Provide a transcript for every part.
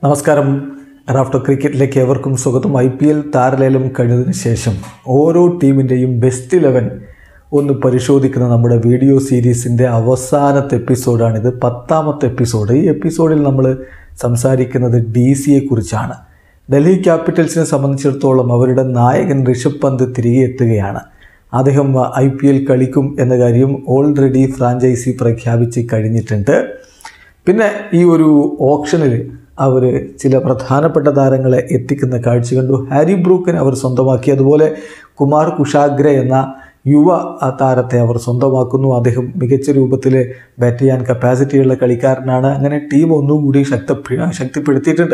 നമസ്കാരം റാഫ്റ്റോ ക്രിക്കറ്റിലേക്ക് എവർക്കും സ്വാഗതം I P L താരലേലം കഴിഞ്ഞതിന് ശേഷം ഓരോ ടീമിൻ്റെയും ബെസ്റ്റ് ഇലവൻ ഒന്ന് പരിശോധിക്കുന്ന നമ്മുടെ വീഡിയോ സീരീസിൻ്റെ അവസാനത്തെ എപ്പിസോഡാണിത് പത്താമത്തെ എപ്പിസോഡ് ഈ എപ്പിസോഡിൽ നമ്മൾ സംസാരിക്കുന്നത് ഡി സിയെ കുറിച്ചാണ് ഡൽഹി ക്യാപിറ്റൽസിനെ സംബന്ധിച്ചിടത്തോളം അവരുടെ നായകൻ ഋഷഭ് പന്ത് തിരികെ എത്തുകയാണ് അദ്ദേഹം ഐ പി എൽ കളിക്കും എന്ന കാര്യം ഓൾറെഡി ഫ്രാഞ്ചൈസി പ്രഖ്യാപിച്ച് കഴിഞ്ഞിട്ടുണ്ട് പിന്നെ ഈ ഒരു ഓപ്ഷനിൽ അവർ ചില പ്രധാനപ്പെട്ട താരങ്ങളെ എത്തിക്കുന്ന കാഴ്ച കണ്ടു ഹാരി ബ്രൂക്കിനെ അവർ സ്വന്തമാക്കി അതുപോലെ കുമാർ കുഷാഗ്ര എന്ന യുവ താരത്തെ അവർ സ്വന്തമാക്കുന്നു അദ്ദേഹം മികച്ച രൂപത്തിൽ ബാറ്റ് ചെയ്യാൻ കപ്പാസിറ്റിയുള്ള കളിക്കാരനാണ് അങ്ങനെ ടീം ഒന്നുകൂടി ശക്തി ശക്തിപ്പെടുത്തിയിട്ടുണ്ട്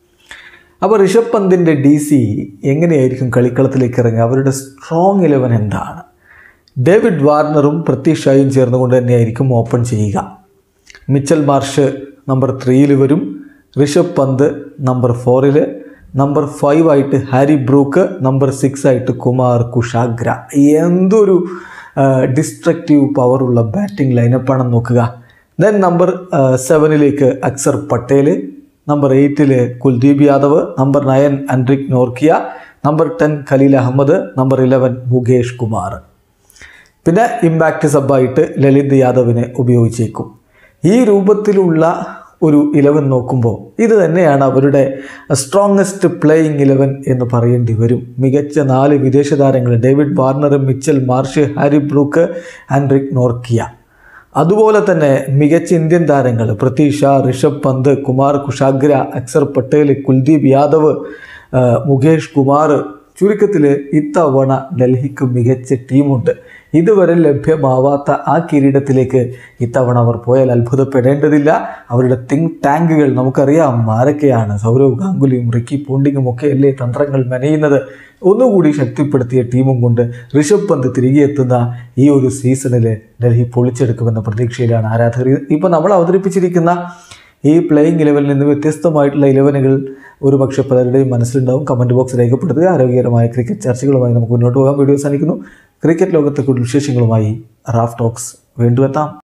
അപ്പോൾ ഋഷഭ് പന്തിൻ്റെ ഡി സി എങ്ങനെയായിരിക്കും കളിക്കളത്തിലേക്ക് ഇറങ്ങുക അവരുടെ സ്ട്രോങ് ഇലവൻ എന്താണ് ഡേവിഡ് വാർണറും പ്രത്യക്ഷ ഷായും ചേർന്നുകൊണ്ട് തന്നെയായിരിക്കും ഓപ്പൺ ചെയ്യുക മിച്ചൽ മാർഷ് നമ്പർ ത്രീയിൽ വരും ഋഷഭ് പന്ത് നമ്പർ ഫോറിൽ നമ്പർ ഫൈവ് ആയിട്ട് ഹാരി ബ്രൂക്ക് നമ്പർ സിക്സ് ആയിട്ട് കുമാർ കുഷാഗ്ര എന്തൊരു ഡിസ്ട്രക്റ്റീവ് പവറുള്ള ബാറ്റിംഗ് ലൈനപ്പാണെന്ന് നോക്കുക ദെൻ നമ്പർ സെവനിലേക്ക് അക്സർ പട്ടേൽ നമ്പർ എയ്റ്റിൽ Kuldeep Yadav number nine Anrich Nortje number ten Khaleel Ahmed number eleven Mukesh Kumar പിന്നെ ഇമ്പാക്റ്റ് സബായിട്ട് ലളിത് യാദവിനെ ഉപയോഗിച്ചേക്കും ഈ രൂപത്തിലുള്ള ഒരു ഇലവൻ നോക്കുമ്പോൾ ഇത് തന്നെയാണ് അവരുടെ സ്ട്രോങ്ങസ്റ്റ് പ്ലേയിങ് ഇലവൻ എന്ന് പറയേണ്ടി വരും മികച്ച നാല് വിദേശ താരങ്ങൾ David Warner Mitchell Marsh Harry Brook Anrich Nortje അതുപോലെ തന്നെ മികച്ച ഇന്ത്യൻ താരങ്ങൾ പ്രതീഷ ഋഷഭ് പന്ത് കുമാർ കുഷാഗ്ര അക്സർ പട്ടേൽ കുൽദീപ് യാദവ് മുകേഷ് കുമാർ ചുരുക്കത്തിൽ ഇത്തവണ ഡൽഹിക്ക് മികച്ച ടീമുണ്ട് ഇതുവരെ ലഭ്യമാവാത്ത ആ കിരീടത്തിലേക്ക് ഇത്തവണ അവർ പോയാൽ അത്ഭുതപ്പെടേണ്ടതില്ല അവരുടെ തിങ്ക് ടാങ്കുകൾ നമുക്കറിയാം ആരൊക്കെയാണ് സൗരവ് ഗാംഗുലിയും റിക്കി പൂണ്ടിങ്ങും ഒക്കെ അല്ലേ തന്ത്രങ്ങൾ മെനയുന്നത് ഒന്നുകൂടി ശക്തിപ്പെടുത്തിയ ടീമും കൊണ്ട് ഋഷഭ് പന്ത് തിരികെ എത്തുന്ന ഈ ഒരു സീസണിൽ ഡൽഹി പൊളിച്ചെടുക്കുമെന്ന പ്രതീക്ഷയിലാണ് ആരാധകർ ഇപ്പോൾ നമ്മൾ അവതരിപ്പിച്ചിരിക്കുന്ന ഈ പ്ലേയിങ് ഇലവനിൽ നിന്ന് വ്യത്യസ്തമായിട്ടുള്ള ഇലവനുകൾ ഒരുപക്ഷെ പലരുടെയും മനസ്സിലുണ്ടാവും കമൻറ്റ് ബോക്സ് രേഖപ്പെടുത്തുക ആരോഗ്യകരമായ ക്രിക്കറ്റ് ചർച്ചകളുമായി നമുക്ക് മുന്നോട്ട് പോകാം വീഡിയോ അവസാനിക്കുന്നു ക്രിക്കറ്റ് ലോകത്തെ കൂടുതൽ വിശേഷങ്ങളുമായി റാഫ് ടോക്സ് വീണ്ടും എത്താം